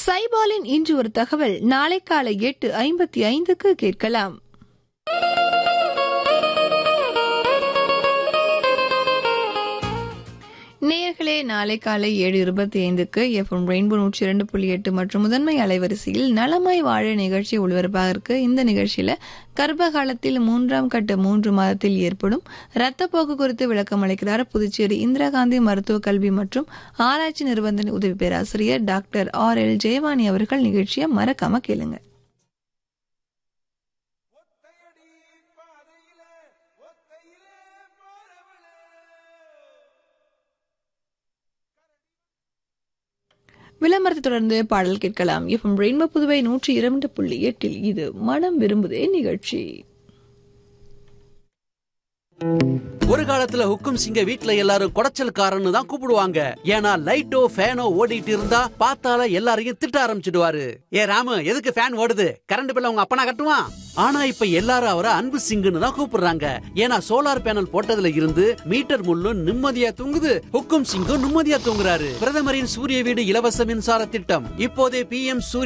சைபாலின் இன்று ஒரு தகவல் நாளை காலை எட்டு ஐம்பத்தி ஐந்துக்கு கேட்கலாம் நேயர்களே நாளை காலை ஏழு இருபத்தி ஐந்துக்கு எஃப்எம் ரெயின்போ நூற்றி இரண்டு புள்ளி எட்டு மற்றும் முதன்மை அலைவரிசையில் நலமாய் வாழ நிகழ்ச்சி ஒளிபரப்பாக இருக்கு இந்த நிகழ்ச்சியில கர்ப்ப காலத்தில் மூன்றாம் கட்ட மூன்று மாதத்தில் ஏற்படும் இரத்தப்போக்கு குறித்து விளக்கம் அளிக்கிறார் புதுச்சேரி இந்திரா காந்தி மருத்துவ கல்வி மற்றும் ஆராய்ச்சி நிறுவனத்தின் உதவி பேராசிரியர் டாக்டர் ஆர் எல் ஜெயவாணி அவர்கள் நிகழ்ச்சியை மறக்காம கேளுங்க விளம்பரத்தை தொடர்ந்து பாடல் கேட்கலாம் எஃப்எம் ரெயின்போ புதுவை நூற்றி இரண்டு புள்ளி எட்டில் இது மனம் விரும்புதே நிகழ்ச்சி ஒரு காலத்துல ஹுக்கும் சிங்க வீட்ல எல்லாரும் குடைச்சல்காரன்னு தான் கூப்பிடுவாங்க ஏன்னா லைட்டோ ஃபேனோ ஓடிட்டு இருந்தா பார்த்தால எல்லாரையும் திட்ட ஆரம்பிச்சிடுவாரு ஏ ராமு எதுக்கு ஃபேன் ஓடுது கரண்ட் பில்ல உங்க அப்பனா கட்டுவான் ஆனா இப்ப எல்லாரும் அவரை அன்பு சிங்குன்னு தான் கூப்பிடுறாங்க ஏன்னா சோலார் பேனல் போட்டதுல இருந்து மீட்டர் முள்ளும் நிம்மதியா தூங்குது ஹுக்கும் சிங்கும் நிம்மதியா தூங்குறாரு பிரதமரின் சூரிய வீடு இலவச மின்சார திட்டம் இப்போதே பி எம் சூரிய